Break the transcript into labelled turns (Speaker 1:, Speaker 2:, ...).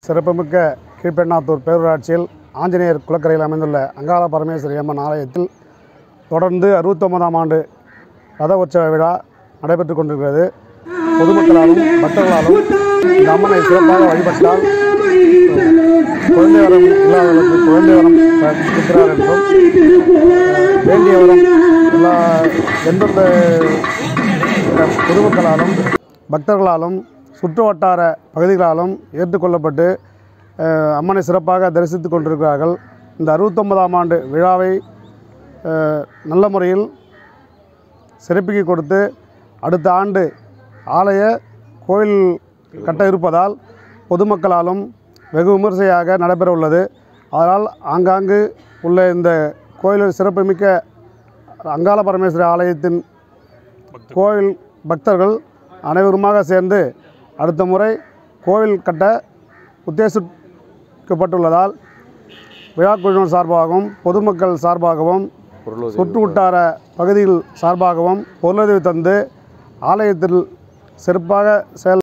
Speaker 1: சிறப்புமிக்க கீழ்பெண்ணாத்தூர் பேரூராட்சியில் ஆஞ்சநேயர் குளக்கரையில் அமைந்துள்ள அங்காள பரமேஸ்வரி அம்மன் ஆலயத்தில் தொடர்ந்து அறுபத்தொன்பதாம் ஆண்டு ரத உற்சவ விழா நடைபெற்று கொண்டிருக்கிறது பொதுமக்களாலும் பக்தர்களாலும் இந்த அம்மனை சிறப்பாக வழிபட்டால் குழந்தை வரம் இல்லாதவர்களுக்கு குழந்தை வரம் இருக்கிறார் என்றும் வேண்டிய வரம் எல்லா எந்தெந்த பொதுமக்களாலும் பக்தர்களாலும் சுற்று வட்டார பகுதிகளாலும் ஏற்றுக்கொள்ளப்பட்டு அஹ், அம்மனை சிறப்பாக தரிசித்து கொண்டிருக்கிறார்கள் இந்த அறுபத்தொன்பதாம் ஆண்டு விழாவை அஹ், நல்ல முறையில் சிறப்பிக்க கொடுத்து அடுத்த ஆண்டு ஆலய கோயில் கட்ட இருப்பதால் பொதுமக்களாலும் வெகு விமர்சையாக நடைபெற உள்ளது அதனால் ஆங்காங்கு உள்ள இந்த கோயில் சிறப்புமிக்க அங்காள பரமேஸ்வரி ஆலயத்தின் கோவில் பக்தர்கள் அனைவருமாக சேர்ந்து அடுத்த முறை கோவில் கட்ட உத்தேசிக்கப்பட்டுள்ளதால் விழா குழுவினர் சார்பாகவும் பொதுமக்கள் சார்பாகவும் சுற்று வட்டார பகுதிகள் சார்பாகவும் பொருளுதவி தந்து ஆலயத்தில் சிறப்பாக செயல்